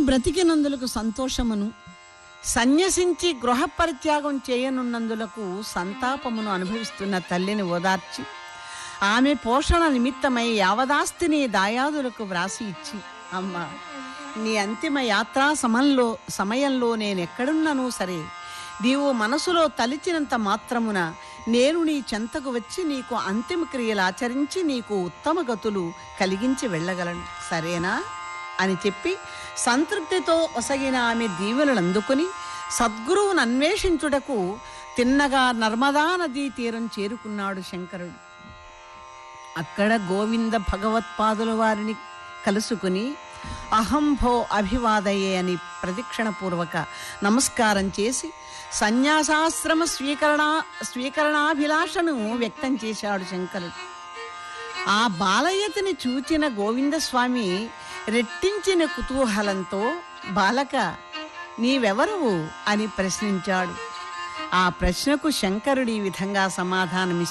బ్రతికినందులకు సంతోషమును సన్యసించి గృహ పరిత్యాగం చేయనున్నందులకు సంతాపమును అనుభవిస్తున్న తల్లిని ఓదార్చి ఆమె పోషణ నిమిత్తమై యావదాస్తిని దాయాదులకు వ్రాసి ఇచ్చి అమ్మా నీ అంతిమ యాత్రా సమయంలో సమయంలో నేనెక్కడున్నాను సరే నీవు మనసులో తలిచినంత మాత్రమున నేను నీ చెంతకు వచ్చి నీకు అంతిమ క్రియలు ఆచరించి నీకు ఉత్తమ గతులు కలిగించి వెళ్ళగలను సరేనా అని చెప్పి సంతృప్తితో ఒసగిన ఆమె దీవెనలు అందుకుని సద్గురువును అన్వేషించుటకు తిన్నగా నర్మదా నదీ తీరం చేరుకున్నాడు శంకరుడు అక్కడ గోవింద భగవత్పాదుల వారిని కలుసుకుని అహంభో అభివాదయే అని ప్రదక్షిణపూర్వక నమస్కారం చేసి సన్యాసాశ్రమ స్వీకరణ స్వీకరణాభిలాషను వ్యక్తం చేశాడు శంకరుడు ఆ బాలయ్యతని చూచిన గోవిందస్వామి రెట్టించిన కుతూహలంతో బాలక నీవెవరువు అని ప్రశ్నించాడు ఆ ప్రశ్నకు శంకరుడు ఈ విధంగా సమాధానమిచ్చాడు